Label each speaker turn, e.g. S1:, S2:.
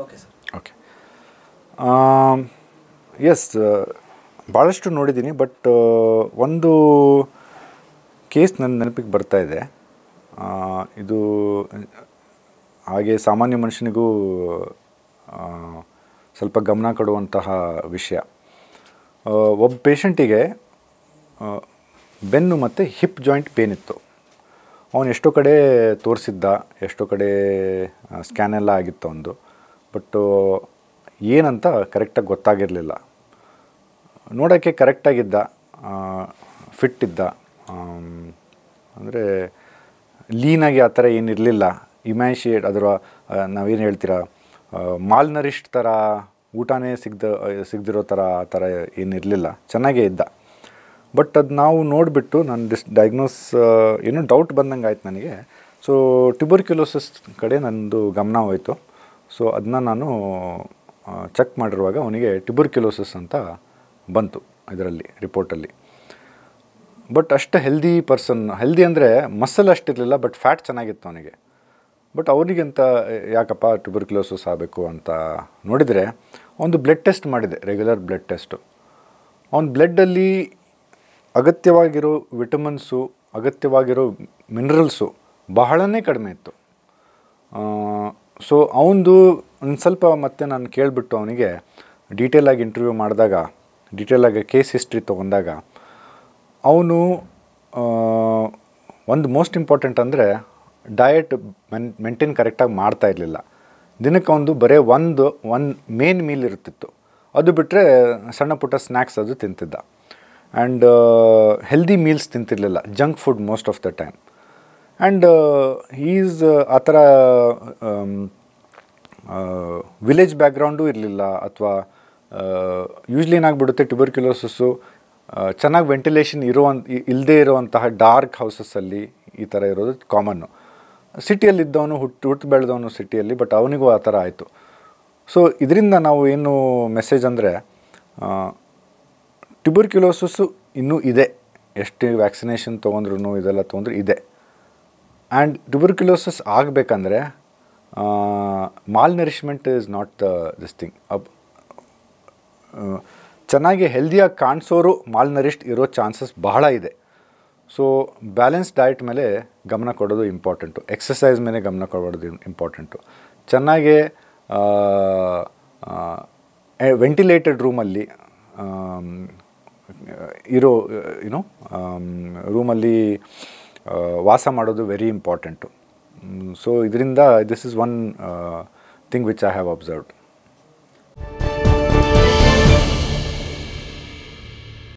S1: okay sir
S2: okay yes ಭಾಳಷ್ಟು ನೋಡಿದ್ದೀನಿ but ಒಂದು ಕೇಸ್ ನನ್ನ ನೆನಪಿಗೆ ಬರ್ತಾ ಇದೆ ಆ, ಇದು ಹಾಗೆ ಸಾಮಾನ್ಯ ಮನುಷ್ಯನಿಗೂ ಆ, ಸ್ವಲ್ಪ ಗಮನ ಕೊಡುವಂತಹ ವಿಷಯ ಆ, ಒಬ್ಬ ಪೇಷಂಟಿಗೆ ಬೆನ್ನು ಮತ್ತು ಹಿಪ್ ಜಾಯಿಂಟ್ ಪೇನ್ ಇತ್ತು ಅವನು ಎಷ್ಟೋ ಕಡೆ ತೋರಿಸಿದ್ದ ಎಷ್ಟೋ ಕಡೆ ಸ್ಕ್ಯಾನ್ ಎಲ್ಲ ಆಗಿತ್ತು ಅವನದು ಬಟ್ಟು ಏನಂತ ಕರೆಕ್ಟಾಗಿ ಗೊತ್ತಾಗಿರಲಿಲ್ಲ ನೋಡೋಕ್ಕೆ ಕರೆಕ್ಟಾಗಿದ್ದ ಫಿಟ್ ಇದ್ದ ಅಂದರೆ ಲೀನಾಗಿ ಆ ಥರ ಏನಿರಲಿಲ್ಲ ಇಮ್ಯಾನ್ಶಿಯೇಟ್ ಅದರ ನಾವೇನು ಹೇಳ್ತೀರಾ ಮಾಲ್ನರಿಷ್ಟ್ ಥರ ಊಟನೇ ಸಿಗ್ದ ಸಿಗದಿರೋ ಥರ ಆ ಥರ ಏನಿರಲಿಲ್ಲ ಚೆನ್ನಾಗೇ ಇದ್ದ ಬಟ್ ಅದು ನಾವು ನೋಡಿಬಿಟ್ಟು ನಾನು ಡಿಸ್ ಡಯಾಗ್ನೋಸ್ ಏನೋ ಡೌಟ್ ಬಂದಂಗೆ ಆಯ್ತು ನನಗೆ ಸೊ ಟ್ಯುಬರ್ಕ್ಯುಲೋಸಿಸ್ ಕಡೆ ನನ್ನದು ಗಮನ ಹೋಯಿತು ಸೊ ಅದನ್ನ ನಾನು ಚೆಕ್ ಮಾಡಿರುವಾಗ ಅವನಿಗೆ ಟ್ಯುಬರ್ಕ್ಯುಲೋಸಿಸ್ ಅಂತ ಬಂತು ಇದರಲ್ಲಿ ರಿಪೋರ್ಟಲ್ಲಿ ಬಟ್ ಅಷ್ಟು ಹೆಲ್ದಿ ಪರ್ಸನ್ ಹೆಲ್ದಿ ಅಂದರೆ ಮಸಲ್ ಅಷ್ಟಿರಲಿಲ್ಲ ಬಟ್ ಫ್ಯಾಟ್ ಚೆನ್ನಾಗಿತ್ತು ಅವನಿಗೆ ಬಟ್ ಅವನಿಗೆಂತ ಯಾಕಪ್ಪ ಟ್ಯುಬರ್ಕ್ಯುಲೋಸಿಸ್ ಆಗಬೇಕು ಅಂತ ನೋಡಿದರೆ ಒಂದು ಬ್ಲಡ್ ಟೆಸ್ಟ್ ಮಾಡಿದೆ ರೆಗ್ಯುಲರ್ ಬ್ಲಡ್ ಟೆಸ್ಟು ಅವನ ಬ್ಲಡ್ಡಲ್ಲಿ ಅಗತ್ಯವಾಗಿರೋ ವಿಟಮಿನ್ಸು ಅಗತ್ಯವಾಗಿರೋ ಮಿನರಲ್ಸು ಬಹಳನೇ ಕಡಿಮೆ ಇತ್ತು ಸೊ ಅವನದು ಒಂದು ಸ್ವಲ್ಪ ಮತ್ತೆ ನಾನು ಕೇಳಿಬಿಟ್ಟು ಅವನಿಗೆ ಡೀಟೇಲಾಗಿ ಇಂಟರ್ವ್ಯೂ ಮಾಡಿದಾಗ ಡೀಟೇಲಾಗಿ ಕೇಸ್ ಹಿಸ್ಟ್ರಿ ತೊಗೊಂಡಾಗ ಅವನು ಒಂದು ಮೋಸ್ಟ್ ಇಂಪಾರ್ಟೆಂಟ್ ಅಂದರೆ ಡಯಟ್ ಮೆನ್ ಮೇಂಟೈನ್ ಕರೆಕ್ಟಾಗಿ ಮಾಡ್ತಾ ಇರಲಿಲ್ಲ ದಿನಕ್ಕೆ ಒಂದು ಬರೀ ಒಂದು ಒನ್ ಮೇನ್ ಮೀಲ್ ಇರ್ತಿತ್ತು ಅದು ಬಿಟ್ಟರೆ ಸಣ್ಣ ಪುಟ್ಟ ಸ್ನ್ಯಾಕ್ಸ್ ಅದು ತಿಂತಿದ್ದ ಆ್ಯಂಡ್ ಹೆಲ್ದಿ ಮೀಲ್ಸ್ ತಿಂತಿರಲಿಲ್ಲ junk food most of the time and is ಆ ಥರ ವಿಲೇಜ್ ಬ್ಯಾಕ್ಗ್ರೌಂಡು ಇರಲಿಲ್ಲ ಅಥವಾ ಯೂಶ್ಲಿ ಏನಾಗ್ಬಿಡುತ್ತೆ ಟ್ಯುಬರ್ಕ್ಯುಲೋಸಿಸ್ಸು ಚೆನ್ನಾಗಿ ವೆಂಟಿಲೇಷನ್ ಇರುವಂತ ಇಲ್ಲದೇ ಇರುವಂತಹ ಡಾರ್ಕ್ ಹೌಸಸ್ಸಲ್ಲಿ ಈ ಥರ ಇರೋದು ಕಾಮನ್ನು ಸಿಟಿಯಲ್ಲಿದ್ದವನು ಹುಟ್ಟು ಹುಟ್ಟು ಬೆಳೆದವನು ಸಿಟಿಯಲ್ಲಿ ಬಟ್ ಅವನಿಗೂ ಆ ಥರ ಆಯಿತು ಸೊ ಇದರಿಂದ ನಾವು ಏನು ಮೆಸೇಜ್ ಅಂದರೆ ಟ್ಯುಬರ್ಕ್ಯುಲೋಸಿಸ್ಸು ಇನ್ನೂ ಇದೆ ಎಷ್ಟು ವ್ಯಾಕ್ಸಿನೇಷನ್ ತೊಗೊಂಡ್ರು ಇದೆಲ್ಲ ತೊಗೊಂಡ್ರು ಇದೆ ಆ್ಯಂಡ್ ಟ್ಯುಬರ್ಕ್ಯುಲೋಸಿಸ್ ಆಗಬೇಕಂದ್ರೆ malnourishment is not the this thing ಅಬ್ ಚೆನ್ನಾಗಿ ಹೆಲ್ದಿಯಾಗಿ ಕಾಣಿಸೋರು ಮಾಲ್ ನರಿಷ್ಟ್ ಇರೋ ಚಾನ್ಸಸ್ ಬಹಳ ಇದೆ ಸೊ ಬ್ಯಾಲೆನ್ಸ್ ಡಯಟ್ ಮೇಲೆ ಗಮನ ಕೊಡೋದು ಇಂಪಾರ್ಟೆಂಟು ಎಕ್ಸಸೈಸ್ ಮೇಲೆ ಗಮನ ಕೊಡೋದು ಇಂಪಾರ್ಟೆಂಟು ಚೆನ್ನಾಗಿ ವೆಂಟಿಲೇಟೆಡ್ ರೂಮಲ್ಲಿ ಇರೋ ಯುನೋ ರೂಮಲ್ಲಿ ವಾಸ ಮಾಡೋದು ವೆರಿ ಇಂಪಾರ್ಟೆಂಟು ಸೊ ಇದರಿಂದ this is one thing which I have observed